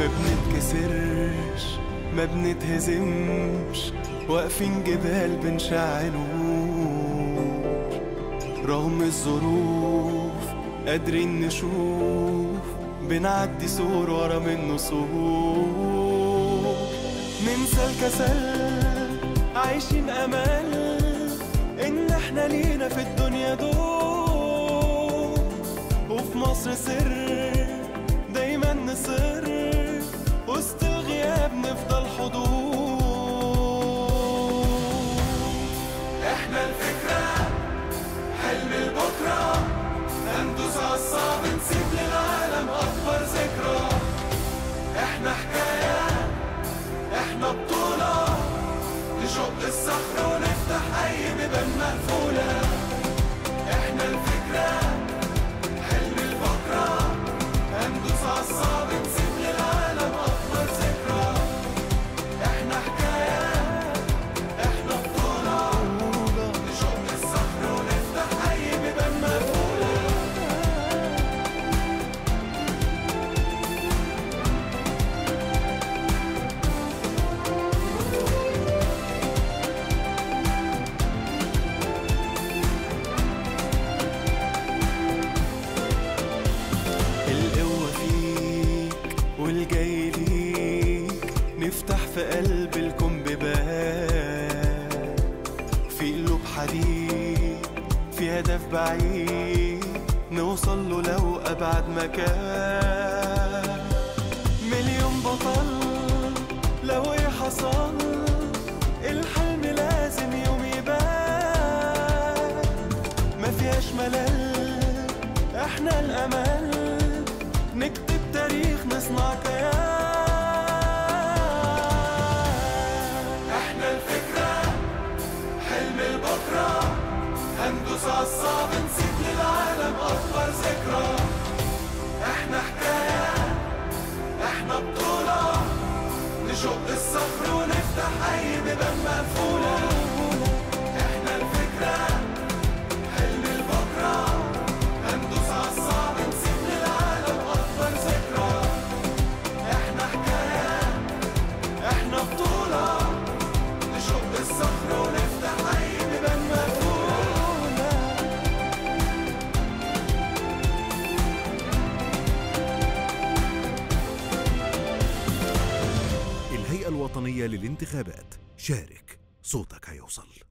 ما بنتكسرش ما بنتهزمش واقفين جبال بنشعلوش رغم الظروف قادرين نشوف بنعدي سور ورا منه سور ننسى الكسل عايشين امل ان احنا لينا في الدنيا دور وفي مصر سر دايما نصر وسط الغياب نفضل حضور احنا الفكرة حلم البكرة هندوس عالصعب نسيب للعالم أكبر ذكرى احنا حكاية احنا بطولة نشق الصخر ونفتح أي بيبان مقفولة احنا الفكرة حلم البكرة هندوس عالصعب نسيب للعالم أكبر ذكرى احنا حكاية احنا بطولة نشق الصخر ونفتح أي بيبان مقفولة القوة فيك والجاي ليك نفتح في قلب الكون بيبان في قلوب حديد في هدف بعيد نوصل له لو أبعد مكان مليون بطل لو ايه حصل الحلم لازم يوم يبان ما فيهاش ملل احنا الامل نكتب تاريخ نصنع كيان احنا الفكرة حلم البكرة هندوس عالصعب نسيب للعالم اكبر ذكرى احنا حكاية احنا بطولة نشق الصخر ونفتح اي بيبان مقفولة احنا الفكرة حلم البكرة هندوس عالصعب نسيب للعالم أكبر ذكرى احنا حكاية احنا بطولة نشق الصخر ونفتح أي بيبان مقفولة الهيئة الوطنية للانتخابات شارك صوتك هيوصل